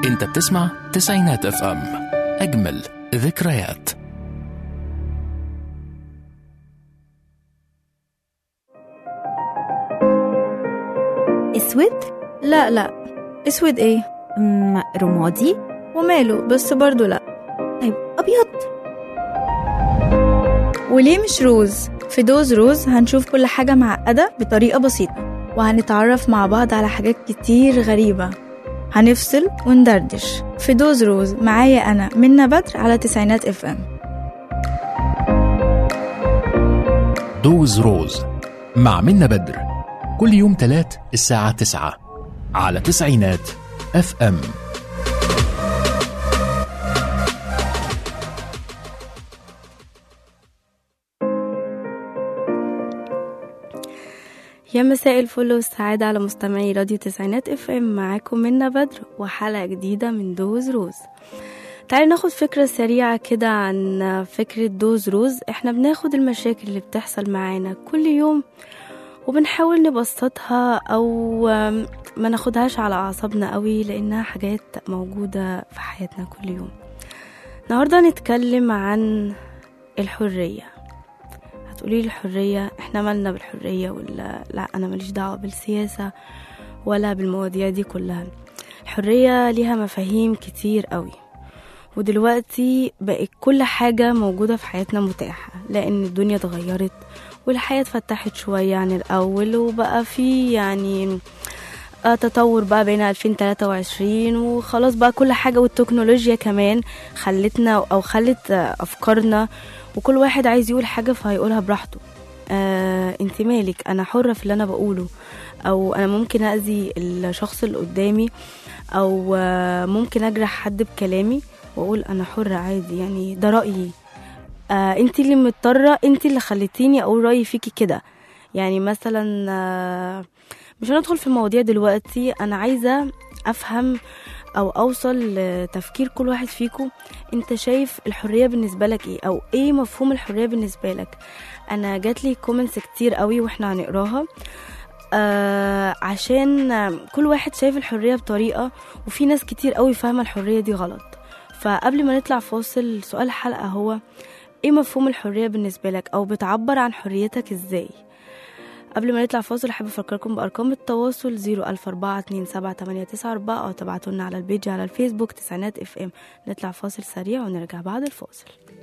انت بتسمع تسعينات اف ام اجمل ذكريات اسود لا لا اسود ايه أم، رمادي وماله بس برضو لا طيب ابيض وليه مش روز في دوز روز هنشوف كل حاجة معقدة بطريقة بسيطة وهنتعرف مع بعض على حاجات كتير غريبة هنفصل وندردش في دوز روز معايا أنا منى بدر على تسعينات اف ام دوز روز مع منى بدر كل يوم تلات الساعة تسعة على تسعينات اف ام يا مساء الفل والسعادة على مستمعي راديو تسعينات اف ام معاكم منى بدر وحلقة جديدة من دوز روز تعالي ناخد فكرة سريعة كده عن فكرة دوز روز احنا بناخد المشاكل اللي بتحصل معانا كل يوم وبنحاول نبسطها او ما ناخدهاش على اعصابنا قوي لانها حاجات موجودة في حياتنا كل يوم النهاردة نتكلم عن الحرية هتقولي لي الحرية احنا مالنا بالحرية ولا لا انا ماليش دعوة بالسياسة ولا بالمواضيع دي كلها الحرية ليها مفاهيم كتير قوي ودلوقتي بقت كل حاجة موجودة في حياتنا متاحة لأن الدنيا اتغيرت والحياة اتفتحت شوية عن الأول وبقى في يعني آه، تطور بقى بين 2023 وخلاص بقى كل حاجة والتكنولوجيا كمان خلتنا أو خلت آه، أفكارنا وكل واحد عايز يقول حاجة فهيقولها براحته آه انت مالك انا حرة في اللي انا بقوله او انا ممكن اذي الشخص اللي قدامي او آه ممكن اجرح حد بكلامي واقول انا حرة عادي يعني ده رأيي آه انت اللي مضطرة انت اللي خليتيني اقول رأيي فيكي كده يعني مثلا آه مش هندخل في المواضيع دلوقتي انا عايزة افهم او اوصل لتفكير كل واحد فيكم انت شايف الحريه بالنسبه لك ايه او ايه مفهوم الحريه بالنسبه لك انا جات لي كومنتس كتير قوي واحنا هنقراها آه عشان آه، كل واحد شايف الحريه بطريقه وفي ناس كتير قوي فاهمه الحريه دي غلط فقبل ما نطلع فاصل سؤال الحلقه هو ايه مفهوم الحريه بالنسبه لك او بتعبر عن حريتك ازاي قبل ما نطلع فاصل احب افكركم بارقام التواصل 004278994 او تبعتوا لنا على البيج على الفيسبوك تسعينات اف ام نطلع فاصل سريع ونرجع بعد الفاصل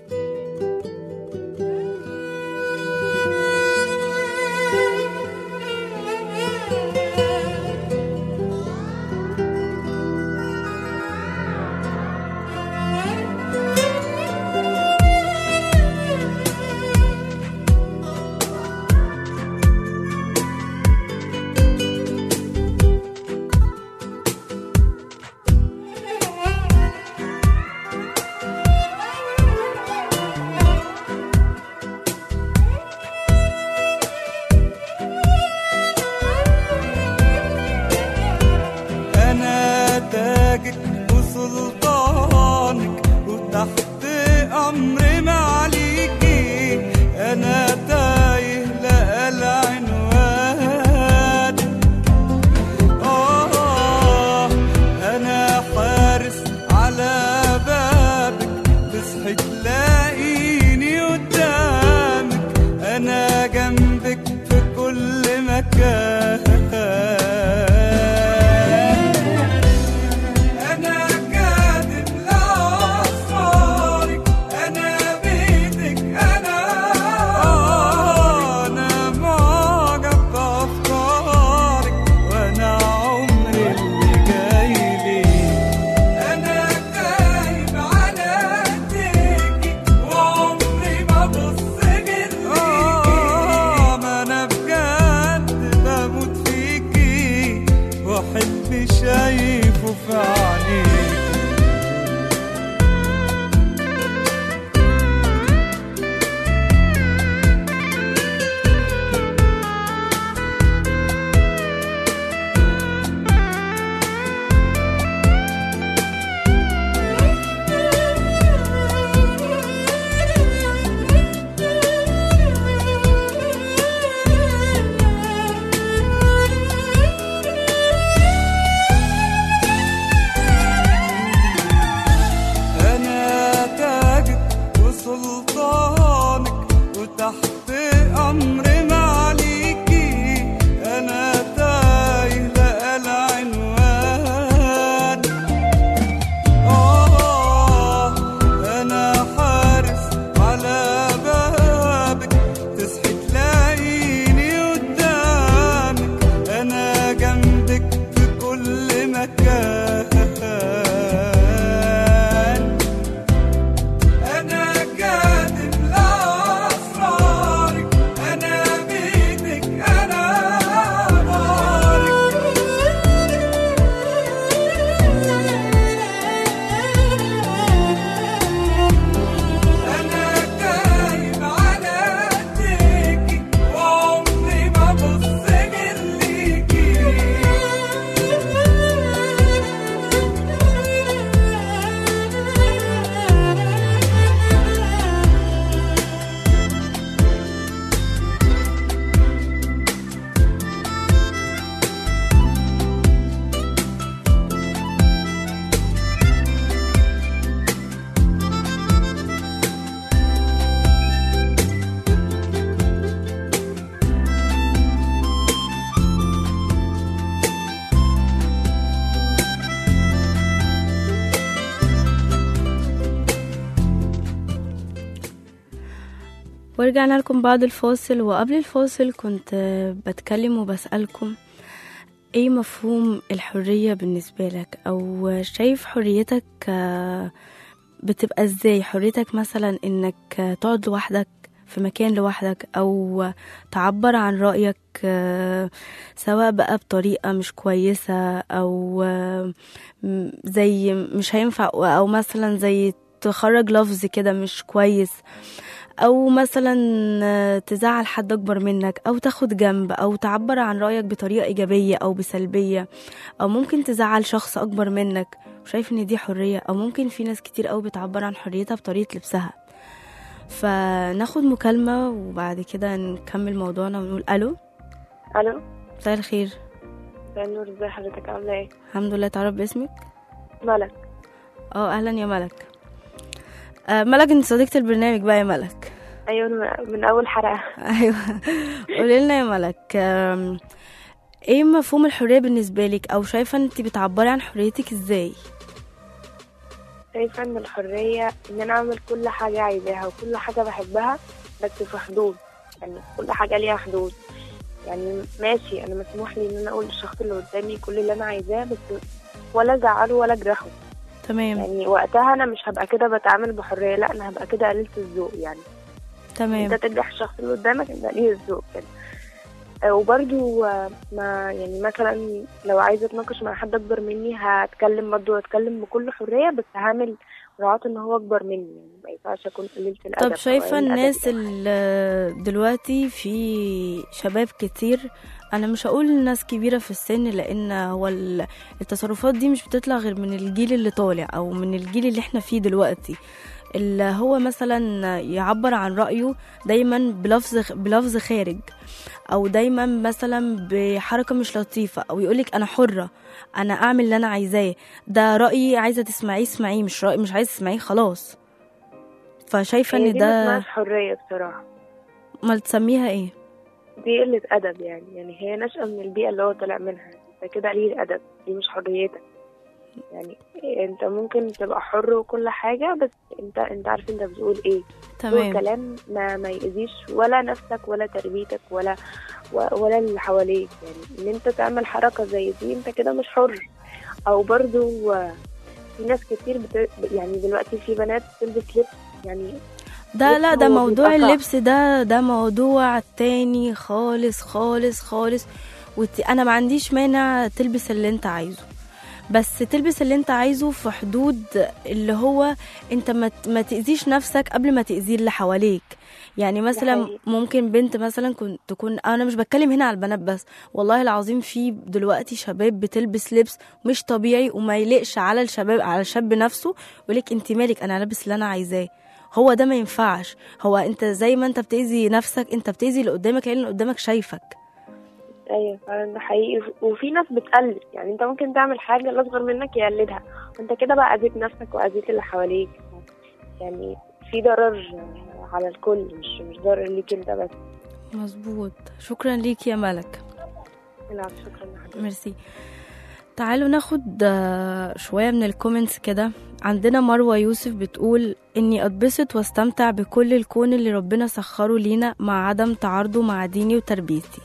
أنا تاجك وسلطانك وتحت أمر معليكي أنا تايه لا العنوان آه أنا حارس على بابك تصحي تلاقيني قدامك أنا جنبك في كل مكان أنا كاتب لأسرارك أنا بيدك أنا أنا معجب بأفكارك وأنا عمري اللي جاي لي أنا خايف على إيديكي وعمري ما أبص غير ما أنا بجد بموت فيكي وأحب شايفه في عينيكي ورجعنا لكم بعد الفاصل وقبل الفاصل كنت آه، بتكلم وبسألكم ايه مفهوم الحرية بالنسبة لك او شايف حريتك آه، بتبقى ازاي حريتك مثلا انك آه، تقعد لوحدك في مكان لوحدك او تعبر عن رأيك آه، سواء بقى بطريقة مش كويسة او آه، م- زي مش هينفع او مثلا زي تخرج لفظ كده مش كويس او مثلا آه، تزعل حد اكبر منك او تاخد جنب او تعبر عن رايك بطريقه ايجابيه او بسلبيه او ممكن تزعل شخص اكبر منك وشايف ان دي حريه او ممكن في ناس كتير قوي بتعبر عن حريتها بطريقه لبسها فناخد مكالمه وبعد كده نكمل موضوعنا ونقول الو الو مساء الخير مساء النور ازي حضرتك عامله ايه الحمد لله تعرف باسمك ملك اه اهلا يا ملك آه ملك انت صديقة البرنامج بقى يا ملك ايوه من- من اول حلقه ايوه قولي لنا يا ملك آم، ايه مفهوم الحريه بالنسبه لك او شايفه انت بتعبري عن حريتك ازاي شايفه ان الحريه ان انا اعمل كل حاجه عايزاها وكل حاجه بحبها بس في حدود يعني كل حاجه ليها حدود يعني ماشي انا مسموح لي ان انا اقول للشخص اللي قدامي كل اللي انا عايزاه بس ولا ازعله ولا اجرحه تمام يعني وقتها انا مش هبقى كده بتعامل بحريه لا انا هبقى كده قليله الذوق يعني تمام انت تجرح الشخص اللي قدامك انت قليل الذوق كده آه، وبرضو آه، ما يعني مثلا لو عايزه اتناقش مع حد اكبر مني هتكلم برضو هتكلم بكل حريه بس هعمل مراعاة ان هو اكبر مني يعني ما ينفعش اكون قليله الادب طب أو شايفه قليل الناس الأدب. اللي دلوقتي في شباب كتير انا مش هقول ناس كبيره في السن لان هو ال- التصرفات دي مش بتطلع غير من الجيل اللي طالع او من الجيل اللي احنا فيه دلوقتي اللي هو مثلا يعبر عن رايه دايما بلفظ بلفظ خارج او دايما مثلا بحركه مش لطيفه او يقولك انا حره انا اعمل اللي انا عايزاه ده رايي عايزه تسمعيه اسمعيه مش رايي مش عايزه تسمعيه خلاص فشايفه هي ان دي ما ده اسمهاش حريه بصراحه ما تسميها ايه دي قله ادب يعني يعني هي نشأة من البيئه اللي هو طلع منها انت كده قليل ادب دي مش حريتك يعني انت ممكن تبقى حر وكل حاجه بس انت انت عارف انت بتقول ايه هو تمام كلام ما ما يأذيش ولا نفسك ولا تربيتك ولا و- ولا اللي حواليك يعني ان انت تعمل حركة زي دي انت كده مش حر او برضو آه، في ناس كتير بت... يعني دلوقتي في بنات بتلبس لبس يعني ده لا ده هو موضوع بيبقى صعب. اللبس ده ده موضوع تاني خالص خالص خالص وت... انا ما عنديش مانع تلبس اللي انت عايزه بس تلبس اللي انت عايزه في حدود اللي هو انت ما ت- ما تأذيش نفسك قبل ما تأذي اللي حواليك يعني مثلا حقيقي. ممكن بنت مثلا كنت تكون انا مش بتكلم هنا على البنات بس والله العظيم في دلوقتي شباب بتلبس لبس مش طبيعي وما يليقش على الشباب على الشاب نفسه يقولك انت مالك انا لابس اللي انا عايزاه هو ده ما ينفعش هو انت زي ما انت بتأذي نفسك انت بتأذي اللي قدامك لان اللي قدامك شايفك ايوه فعلا ده حقيقي وفي ناس بتقلد يعني انت ممكن تعمل حاجة الاصغر منك يقلدها وانت كده بقى اذيت نفسك واذيت اللي حواليك يعني في ضرر آه، على الكل مش مش ضرر ليك انت بس مظبوط شكرا ليك يا ملك لا شكرا لحضرتك ميرسي تعالوا ناخد آه، شوية من الكومنتس كده عندنا مروة يوسف بتقول إني أتبسط واستمتع بكل الكون اللي ربنا سخره لينا مع عدم تعارضه مع ديني وتربيتي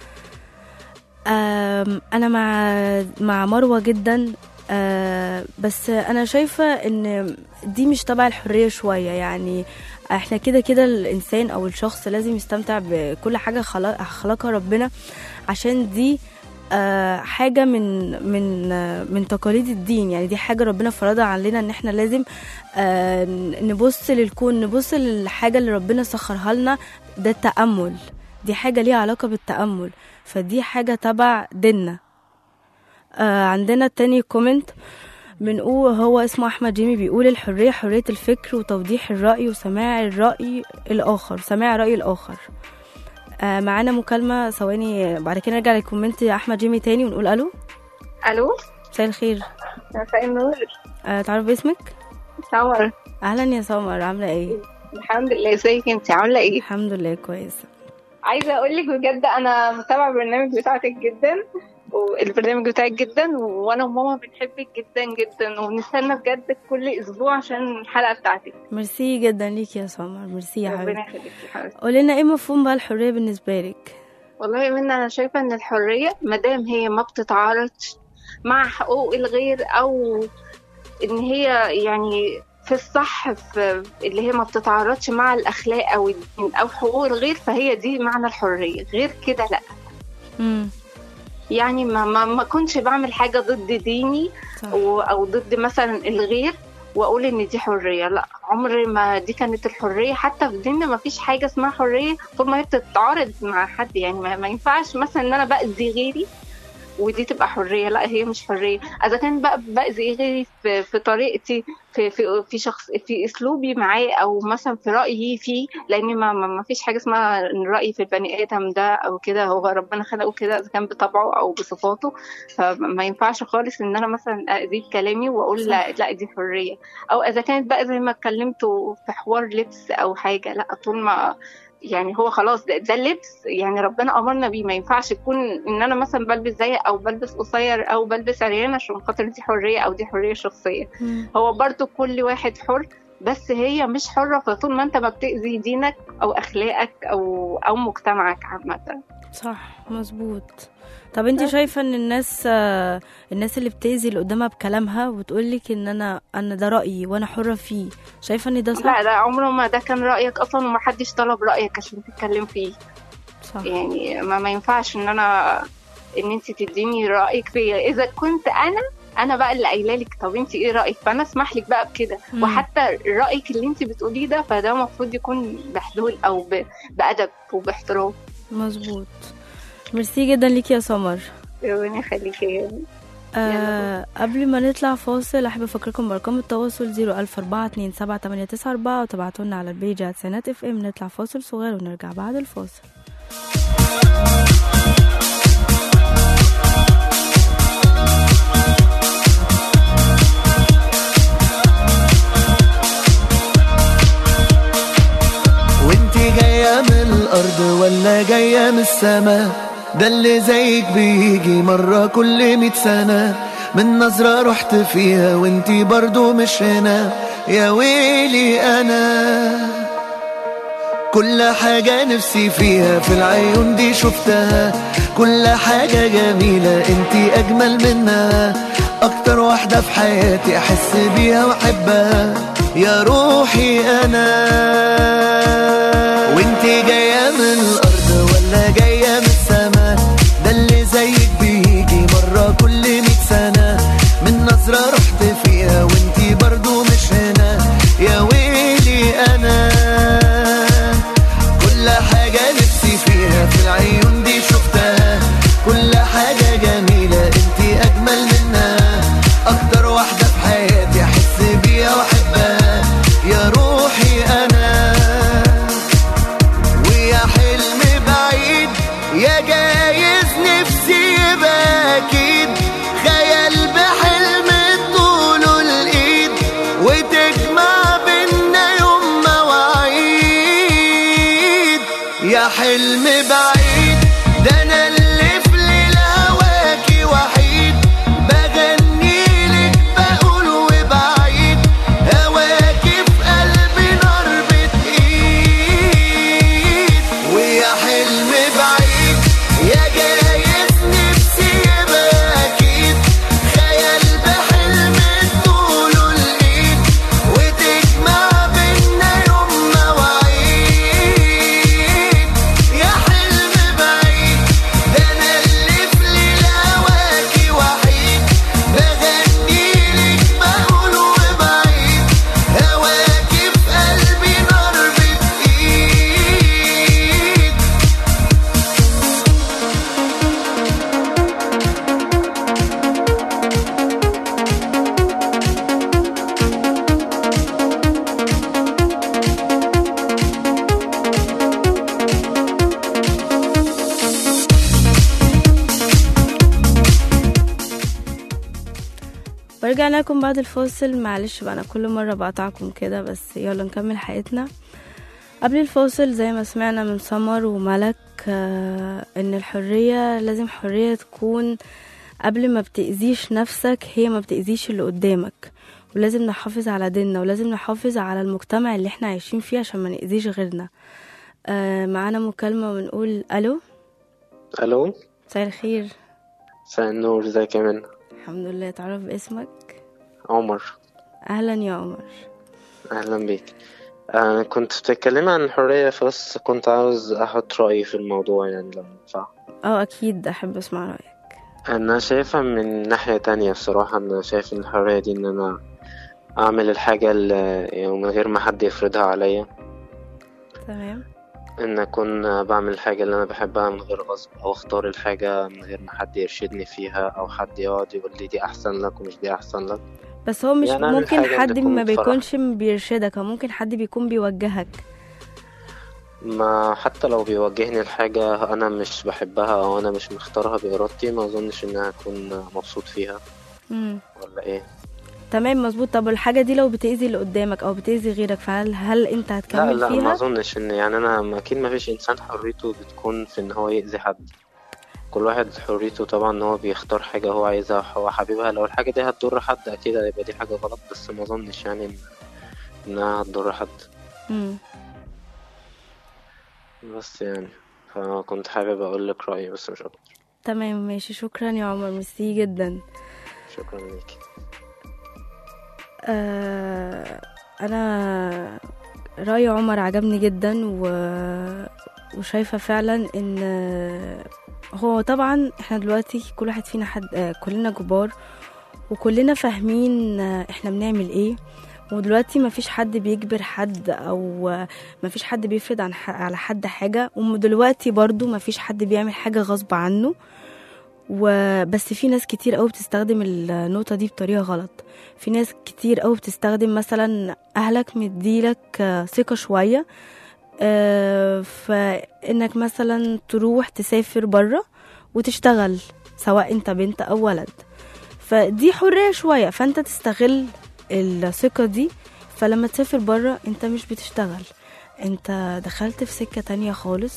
آم، أنا مع مع مروة جدا آه، بس أنا شايفة إن دي مش تبع الحرية شوية يعني احنا كده كده الإنسان أو الشخص لازم يستمتع بكل حاجة خلق- خلقها ربنا عشان دي آه، حاجة من من آه، من تقاليد الدين يعني دي حاجة ربنا فرضها علينا ان احنا لازم آه، نبص للكون نبص للحاجة اللي ربنا سخرها لنا ده التأمل دي حاجة ليها علاقة بالتأمل فدي حاجة تبع ديننا آه، عندنا تاني كومنت بنقول هو اسمه احمد جيمي بيقول الحريه حريه الفكر وتوضيح الراي وسماع الراي الاخر سماع راي الاخر آه معانا مكالمه ثواني بعد كده نرجع للكومنت احمد جيمي تاني ونقول الو الو مساء الخير مساء النور آه تعرف باسمك سمر اهلا يا سمر عامله ايه الحمد لله ازيك انت عامله ايه الحمد لله كويسه عايزه اقول لك بجد انا متابعه البرنامج بتاعتك جدا البرنامج بتاعك جدا وانا وماما بنحبك جدا جدا وبنستنى بجد كل اسبوع عشان الحلقه بتاعتك ميرسي جدا ليكي يا سمر ميرسي يا ربنا حبيبتي يخليكي يا حبيبتي قولي لنا ايه مفهوم بقى الحريه بالنسبه لك والله يا منى انا شايفه ان الحريه مادام هي ما بتتعارضش مع حقوق الغير او ان هي يعني في الصح في اللي هي ما بتتعارضش مع الاخلاق او الدين او حقوق الغير فهي دي معنى الحريه غير كده لا امم يعني ما ما, ما كنتش بعمل حاجه ضد ديني صح و- او ضد مثلا الغير واقول ان دي حريه لا عمري ما دي كانت الحريه حتى في ديننا ما فيش حاجه اسمها حريه طول ما هي بتتعارض مع حد يعني ما, ما ينفعش مثلا ان انا باذي غيري ودي تبقى حريه لا هي مش حريه اذا كان بقى باذي غيري في, في طريقتي في في في شخص في اسلوبي معاه او مثلا في رايي فيه لان ما, ما, ما فيش حاجه اسمها ان رايي في البني ادم ده او كده هو ربنا خلقه كده اذا كان بطبعه او بصفاته فما ينفعش خالص ان انا مثلا اذيب كلامي واقول لا, لا دي حريه او اذا كانت بقى زي ما اتكلمتوا في حوار لبس او حاجه لا طول ما يعني هو خلاص ده, ده اللبس يعني ربنا امرنا بيه ما ينفعش يكون ان انا مثلا بلبس ضيق او بلبس قصير او بلبس عريان عشان خاطر دي حريه او دي حريه شخصيه مم. هو برضو كل واحد حر بس هي مش حرة فطول ما انت ما بتأذي دينك او اخلاقك او او مجتمعك عامة صح مظبوط طب انت شايفه ان الناس آه، الناس اللي بتأذي اللي قدامها بكلامها وتقولك ان انا انا ده رأيي وانا حرة فيه شايفه ان ده صح لا لا عمره ما ده كان رأيك اصلا ومحدش طلب رأيك عشان تتكلم فيه صح يعني ما, ما ينفعش ان انا ان انت تديني رايك فيا اذا كنت انا انا بقى اللي قايله لك طب انت ايه رايك فانا اسمح لك بقى بكده مم. وحتى رايك اللي انت بتقوليه ده فده المفروض يكون بحلول او ب... بادب وباحترام مظبوط ميرسي جدا ليكي يا سمر ربنا يخليكي آه قبل ما نطلع فاصل احب افكركم بارقام التواصل 004278994 وتبعتوا لنا على البيج على سنات اف ام نطلع فاصل صغير ونرجع بعد الفاصل وانت جاية من الأرض ولا جاية من السما ده اللي زيك بيجي مرة كل مية سنة من نظرة رحت فيها وانت برضو مش هنا يا ويلي أنا كل حاجة نفسي فيها في العيون دي شفتها كل حاجة جميلة انت أجمل منها أكتر واحدة في حياتي أحس بيها وأحبها يا روحي أنا وانت جاية من الأرض ولا جاية من السما ده اللي زيك بيجي مرة كل مية سنة من نظرة رحت فيها وانت برضو مش هنا يا ويلي أنا كل حاجة نفسي فيها في العيون دي شفتها كل حاجة جميلة انتي أجمل منها أكتر واحدة في حياتي أحس بيها وأحبها يا روحي أنا ويا حلم بعيد يا جايز نفسي يبقى أكيد خيال بحلم طوله الإيد وتجمع بينا يوم مواعيد يا حلم بعيد ده أنا اللي في ليلة هواكي وحيد بغني لك بقول وبعيد هواكي في قلبي نار بتقيد ويا حلم بعيد يا جايز نفسي يبقى أكيد خيال بحلم طوله الإيد وتجمع بينا يوم مواعيد يا حلم بعيد ده أنا اللي في ليلة هواكي وحيد بغني لك بقول وبعيد هواكي في قلبي نار بتقيد ورجعنا لكم بعد الفاصل معلش بقى انا كل مره بقطعكم كده بس يلا نكمل حياتنا قبل الفاصل زي ما سمعنا من سمر وملك آه، ان الحرية لازم حرية تكون قبل ما بتأذيش نفسك هي ما بتأذيش اللي قدامك ولازم نحافظ على ديننا ولازم نحافظ على المجتمع اللي احنا عايشين فيه عشان ما نأذيش غيرنا آه، معانا مكالمة ونقول ألو الو مساء الخير مساء النور ازيك يا منى الحمد لله تعرف باسمك عمر أهلا يا عمر اهلا بيك انا كنت بتتكلمي عن الحرية بس كنت عاوز احط رأيي في الموضوع يعني لو ينفع اه أكيد أحب أسمع رأيك انا شايفها من ناحية تانية بصراحة انا شايف ان الحرية دي ان انا اعمل الحاجة اللي يعني من غير ما حد يفرضها عليا تمام ان اكون بعمل الحاجة اللي انا بحبها من غير غصب او اختار الحاجة من غير ما حد يرشدني فيها او حد يقعد يقول لي دي احسن لك ومش دي احسن لك بس هو مش يعني أعمل ممكن حاجة اللي حد تكون ما بفرح. بيكونش بيرشدك أو ممكن حد بيكون بيوجهك ما حتى لو بيوجهني لحاجة أنا مش بحبها أو أنا مش مختارها بإرادتي ما أظنش إنها أكون مبسوط فيها مم. ولا إيه تمام مظبوط طب الحاجة دي لو بتأذي اللي قدامك أو بتأذي غيرك فهل هل أنت لا هتكمل لا ما فيها؟ أظنش إن يعني أنا أكيد ما فيش إنسان حريته بتكون في إن هو يأذي حد كل واحد حريته طبعا إن هو بيختار حاجة هو عايزها هو حبيبها لو الحاجة دي هتضر حد أكيد هيبقى دي حاجة غلط بس ما أظنش يعني إن إنها هتضر حد مم. بس يعني فكنت حابب أقول لك رأيي بس مش أكتر تمام ماشي شكرا يا عمر ميرسي جدا شكرا ليكي آه أنا رأي عمر عجبني جدا و... وشايفة فعلا إن هو طبعا احنا دلوقتي كل واحد فينا حد آه، كلنا كبار وكلنا فاهمين آه، احنا بنعمل ايه ودلوقتي مفيش حد بيجبر حد او آه، مفيش حد بيفرض عن ح- على حد حاجة ودلوقتي برضو مفيش حد بيعمل حاجة غصب عنه وبس في ناس كتير قوي بتستخدم النقطة دي بطريقة غلط في ناس كتير قوي بتستخدم مثلا اهلك مديلك آه، ثقة شوية آه، فانك مثلا تروح تسافر بره وتشتغل سواء انت بنت او ولد فدي حرية شوية فانت تستغل الثقة دي فلما تسافر بره انت مش بتشتغل انت دخلت في سكة تانية خالص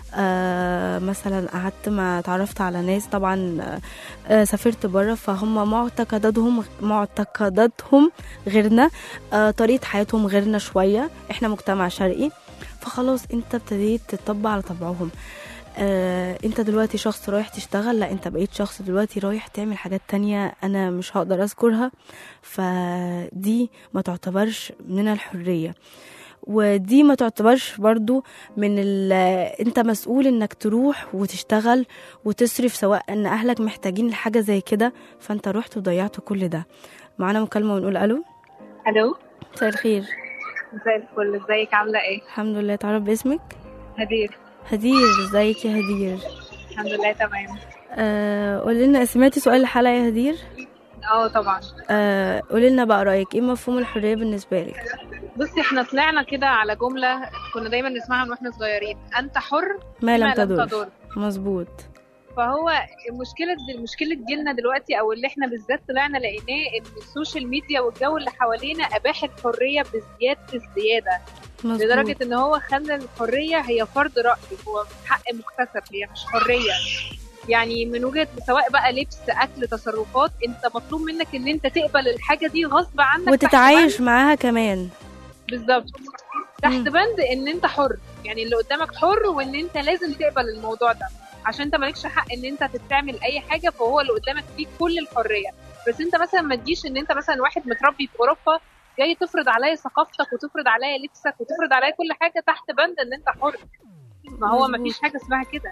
آه مثلا قعدت ما اتعرفت على ناس طبعا آه، آه سافرت بره فهم معتقداتهم معتقداتهم غيرنا آه طريقة حياتهم غيرنا شوية احنا مجتمع شرقي فخلاص انت ابتديت تطبق على طبعهم آه انت دلوقتي شخص رايح تشتغل لا انت بقيت شخص دلوقتي رايح تعمل حاجات تانية انا مش هقدر اذكرها فدي ما تعتبرش من الحرية ودي ما تعتبرش برضو من ال انت مسؤول انك تروح وتشتغل وتصرف سواء ان اهلك محتاجين لحاجة زي كده فانت رحت وضيعت كل ده معانا مكالمة ونقول الو الو مساء الخير مساء الفل ازيك عامله ايه الحمد لله تعرف باسمك هدير هدير ازيك يا هدير الحمد لله تمام آه قولي لنا سمعتي سؤال الحلقة يا هدير اه طبعا آه قولي لنا بقى رأيك ايه مفهوم الحرية بالنسبة لك بصي احنا طلعنا كده على جمله كنا دايما نسمعها من واحنا صغيرين انت حر ما لم فيما تضر مظبوط فهو مشكلة مشكلة جيلنا دلوقتي او اللي احنا بالذات طلعنا لقيناه ان السوشيال ميديا والجو اللي حوالينا اباح الحرية بزيادة الزيادة مظبوط لدرجة ان هو خلى الحرية هي فرض رأي هو حق مكتسب هي مش حرية يعني من وجهة سواء بقى لبس اكل تصرفات انت مطلوب منك ان انت تقبل الحاجة دي غصب عنك تحت وتتعايش معاها كمان بالظبط تحت مم. بند ان انت حر يعني اللي قدامك حر وان انت لازم تقبل الموضوع ده عشان انت مالكش حق ان انت تعمل اي حاجه فهو اللي قدامك فيه كل الحريه بس انت مثلا ما تجيش ان انت مثلا واحد متربي في اوروبا جاي تفرض عليا ثقافتك وتفرض عليا لبسك وتفرض عليا كل حاجه تحت بند ان انت حر ما هو ما مظبوط. فيش حاجه اسمها كده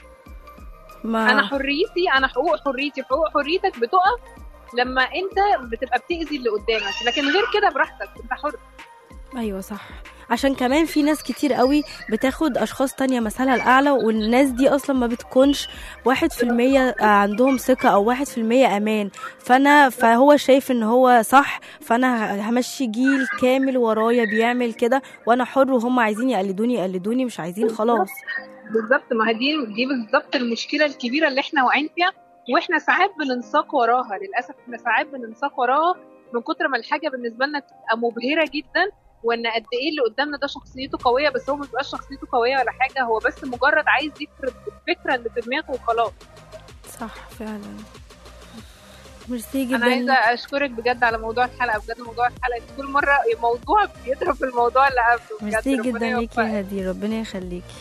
ما انا حريتي انا حقوق حريتي حقوق حريتك بتقف لما انت بتبقى بتاذي اللي قدامك لكن غير كده براحتك انت حر ايوه صح عشان كمان في ناس كتير قوي بتاخد اشخاص تانية مثلها الاعلى والناس دي اصلا ما بتكونش واحد في المية عندهم ثقة او واحد في المية امان فانا فهو شايف ان هو صح فانا همشي جيل كامل ورايا بيعمل كده وانا حر وهم عايزين يقلدوني يقلدوني مش عايزين خلاص بالظبط ما هي دي دي بالظبط المشكله الكبيره اللي احنا واقعين فيها واحنا ساعات بننساق وراها للاسف احنا ساعات بننساق وراها من كتر ما الحاجه بالنسبه لنا تبقى مبهره جدا وان قد ايه اللي قدامنا ده شخصيته قويه بس هو ما بيبقاش شخصيته قويه ولا حاجه هو بس مجرد عايز يفرض الفكره اللي في دماغه وخلاص صح فعلا ميرسي جدا انا عايزه اشكرك بجد على موضوع الحلقه بجد موضوع الحلقه دي كل مره موضوع بيضرب في الموضوع اللي قبله بجد ميرسي ربنا جدا ليكي يوفقك. يا هدي ربنا يخليكي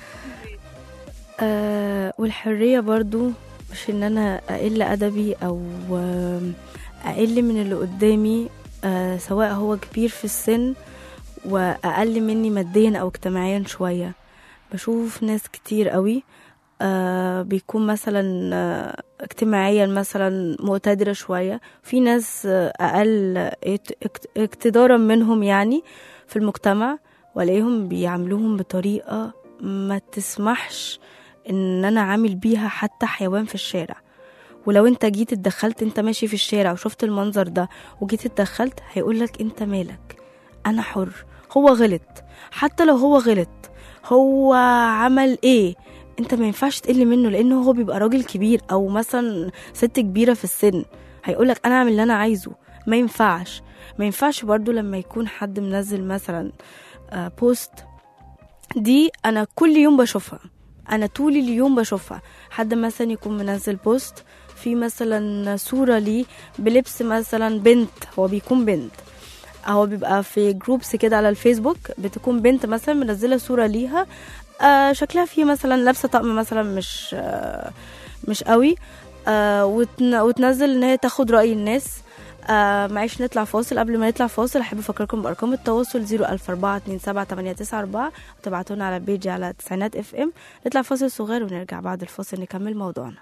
آه والحرية برضو مش ان انا اقل ادبي او آه، اقل من اللي قدامي آه سواء هو كبير في السن واقل مني ماديا او اجتماعيا شوية بشوف ناس كتير قوي آه بيكون مثلا آه اجتماعيا مثلا مقتدرة شوية في ناس آه اقل ات- اكت- اقتدارا منهم يعني في المجتمع والاقيهم بيعاملوهم بطريقة ما تسمحش ان انا عامل بيها حتى حيوان في الشارع ولو انت جيت اتدخلت انت ماشي في الشارع وشفت المنظر ده وجيت اتدخلت هيقولك انت مالك انا حر هو غلط حتى لو هو غلط هو عمل ايه انت ما ينفعش تقل منه لانه هو بيبقى راجل كبير او مثلا ست كبيرة في السن هيقولك انا اعمل اللي انا عايزه ما ينفعش ما ينفعش برضو لما يكون حد منزل مثلا آه، بوست دي انا كل يوم بشوفها انا طول اليوم بشوفها حد مثلا يكون منزل بوست في مثلا صورة ليه بلبس مثلا بنت هو بيكون بنت هو بيبقى في جروبس كده على الفيسبوك بتكون بنت مثلا منزلة صورة ليها آه شكلها فيه مثلا لابسة طقم مثلا مش آه مش قوي آه وتن وتنزل ان هي تاخد رأي الناس آه معلش نطلع فاصل قبل ما نطلع فاصل احب افكركم بارقام التواصل 004278994 وتبعتونا على البيج على تسعينات اف ام نطلع فاصل صغير ونرجع بعد الفاصل نكمل موضوعنا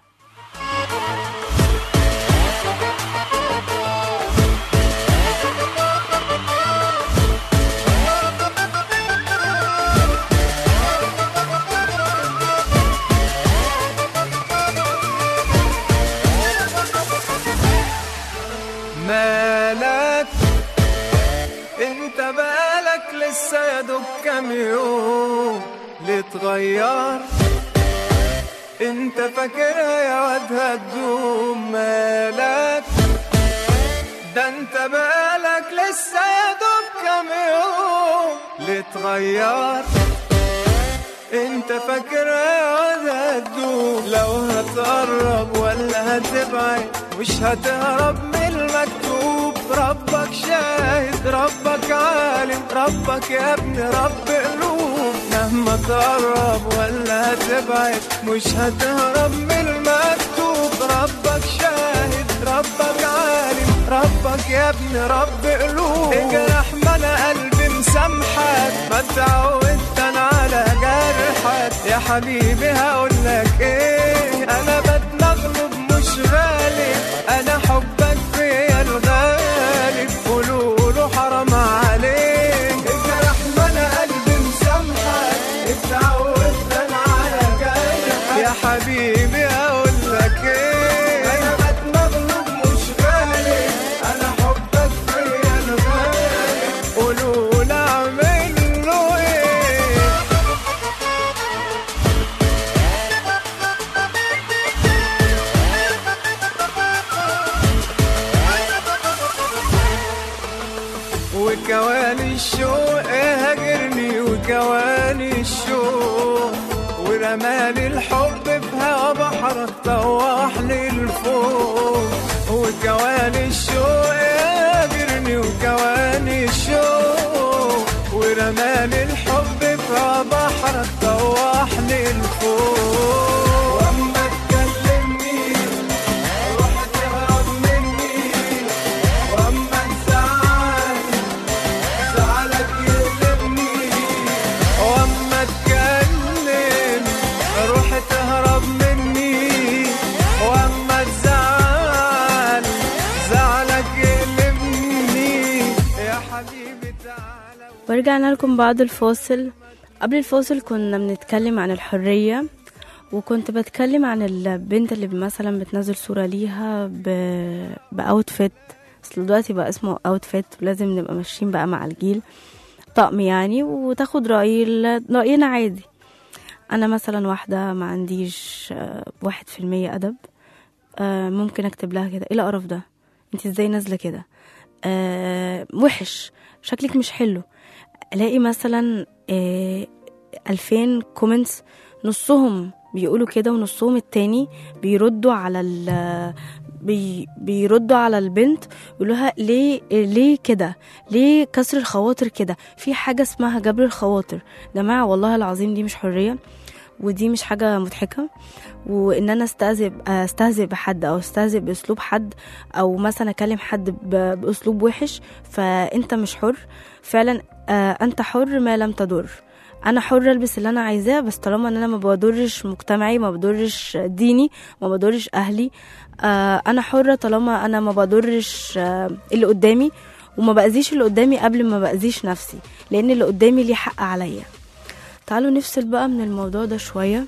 مالك انت بالك لسه يا دوب كام يوم لتغير انت فاكرها يا واد هتدوم مالك ده انت بالك لسه يا دوب كام يوم لتغير انت فاكر يا واد هتدوم لو هتقرب ولا هتبعد مش هتهرب من المكتوب ربك شاهد ربك عالم ربك يا ابن رب قلوب مهما تقرب ولا هتبعد مش هتهرب من المكتوب ربك شاهد ربك عالم ربك يا ابن رب قلوب اجرح ما انا قلبي مسامحك ما تعودت انا على جرحك يا حبيبي هقولك ايه انا بتمغلب مش غالب انا حبك فيا الغالب قولوله حرام عليك اجرح ما انا قلبي مسامحك اتعودت انا على جرحك يا حبيبي هقولك ايه انا بتمغلب مش غالب انا حبك فيا الغالب قولوله اعمل له ايه وكواني الشوق هاجرني وكواني الشوق ورمالي الحب في هوا بحرك طوحني لفوق وكواني الشوق هاجرني وكواني الشوق ورمالي الحب في هوا بحرك طوحني لفوق واما تكلمني روح تهرب مني واما تزعل زعلك يقلبني واما اتكلم روح تهرب مني واما تزعل زعلك يقلبني يا حبيبي تعالى ورجعنا لكم بعد الفاصل قبل الفاصل كنا بنتكلم عن الحرية وكنت بتكلم عن البنت اللي مثلا بتنزل صورة ليها ب... بأوتفيت اصل دلوقتي بقى اسمه اوتفيت لازم نبقى ماشيين بقى مع الجيل طقم يعني وتاخد رأي ال- رأينا عادي انا مثلا واحدة ما عنديش آه، واحد في المية ادب آه، ممكن اكتب لها كده ايه القرف ده انت ازاي نازلة كده آه، وحش شكلك مش حلو الاقي مثلا آه، ألفين كومنتس نصهم بيقولوا كده ونصهم التاني بيردوا على ال بي بيردوا على البنت يقولوها ليه ليه كده ليه كسر الخواطر كده في حاجة اسمها جبر الخواطر جماعة والله العظيم دي مش حرية ودي مش حاجة مضحكة وان انا استهزئ استهزئ بحد او استهزئ باسلوب حد او مثلا اكلم حد ب- باسلوب وحش فانت مش حر فعلا آه، انت حر ما لم تضر انا حر البس اللي انا عايزاه بس طالما ان انا ما بضرش مجتمعي ما بضرش ديني ما بضرش اهلي آه، انا حرة طالما انا ما بضرش آه، اللي قدامي وما بأذيش اللي قدامي قبل ما بأذيش نفسي لان اللي قدامي ليه حق عليا تعالوا نفصل بقى من الموضوع ده شوية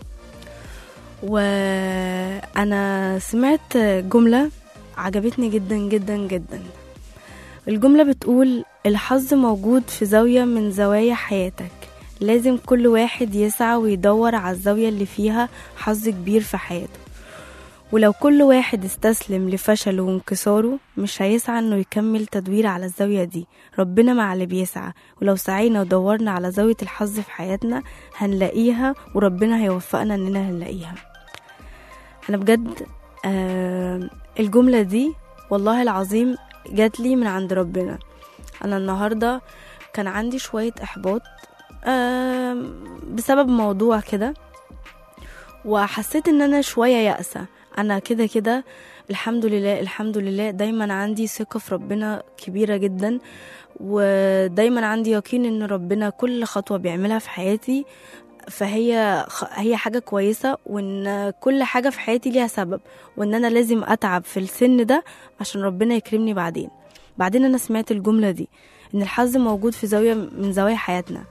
وانا سمعت جملة عجبتني جدا جدا جدا الجملة بتقول الحظ موجود في زاوية من زوايا حياتك لازم كل واحد يسعى ويدور على الزاوية اللي فيها حظ كبير في حياته ولو كل واحد استسلم لفشله وانكساره مش هيسعى انه يكمل تدوير على الزاوية دي ربنا مع اللي بيسعى ولو سعينا ودورنا على زاوية الحظ في حياتنا هنلاقيها وربنا هيوفقنا اننا هنلاقيها انا بجد آه الجملة دي والله العظيم جات لي من عند ربنا انا النهاردة كان عندي شوية احباط آه بسبب موضوع كده وحسيت ان انا شوية يأسة انا كده كده الحمد لله الحمد لله دايما عندي ثقة في ربنا كبيرة جدا ودايما عندي يقين ان ربنا كل خطوة بيعملها في حياتي فهي خ- هي حاجة كويسة وان كل حاجة في حياتي ليها سبب وان انا لازم اتعب في السن ده عشان ربنا يكرمني بعدين بعدين انا سمعت الجملة دي ان الحظ موجود في زاوية من زوايا حياتنا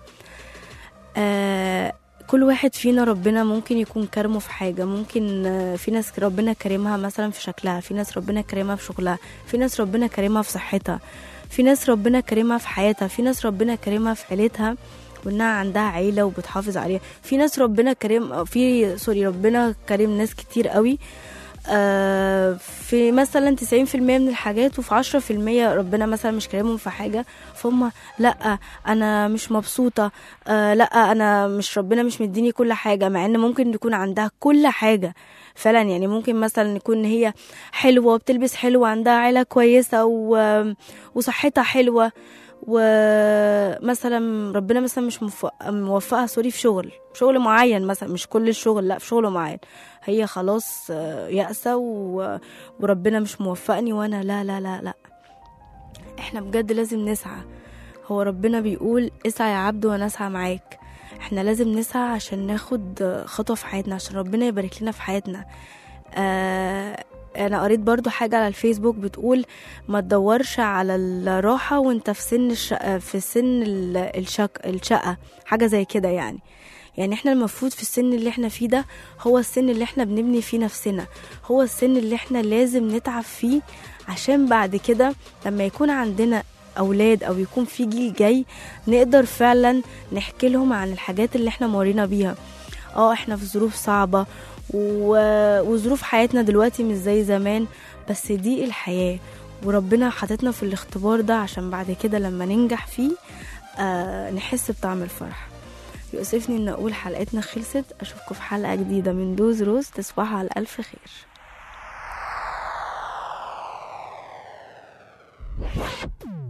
آه كل واحد فينا ربنا ممكن يكون كرمه في حاجة ممكن آه، في ناس ربنا كرمها مثلا في شكلها في ناس ربنا كرمها في شغلها في ناس ربنا كرمها في صحتها في ناس ربنا كرمها في حياتها في ناس ربنا كرمها في عيلتها وانها عندها عيلة وبتحافظ عليها في ناس ربنا كريم في سوري ربنا كريم ناس كتير قوي آه، في مثلا 90% من الحاجات وفي 10% ربنا مثلا مش كريمهم في حاجة فهم لا انا مش مبسوطة آه لا انا مش ربنا مش مديني كل حاجة مع ان ممكن يكون عندها كل حاجة فعلا يعني ممكن مثلا يكون هي حلوة وبتلبس حلوة عندها عيلة كويسة و... وصحتها حلوة ومثلا ربنا مثلا مش موفق- موفقها سوري في شغل شغل معين مثلا مش كل الشغل لا في شغل معين هي خلاص آه، يأسة و... وربنا مش موفقني وانا لا لا لا لا احنا بجد لازم نسعى هو ربنا بيقول اسعى يا عبد وانا اسعى معاك احنا لازم نسعى عشان ناخد خطوة في حياتنا عشان ربنا يبارك لنا في حياتنا آه انا قريت برضو حاجة على الفيسبوك بتقول ما تدورش على الراحة وانت في سن الشقة في سن ال- الشك الشقة حاجة زي كده يعني يعني احنا المفروض في السن اللي احنا فيه ده هو السن اللي احنا بنبني فيه نفسنا هو السن اللي احنا لازم نتعب فيه عشان بعد كده لما يكون عندنا اولاد او يكون في جيل جاي نقدر فعلا نحكي لهم عن الحاجات اللي احنا مرينا بيها اه احنا في ظروف صعبة و... وظروف حياتنا دلوقتي مش زي زمان بس دي الحياة وربنا حاططنا في الاختبار ده عشان بعد كده لما ننجح فيه آه نحس بطعم الفرح يؤسفني ان اقول حلقتنا خلصت اشوفكم في حلقة جديدة من دوز روز تصبحوا على الف خير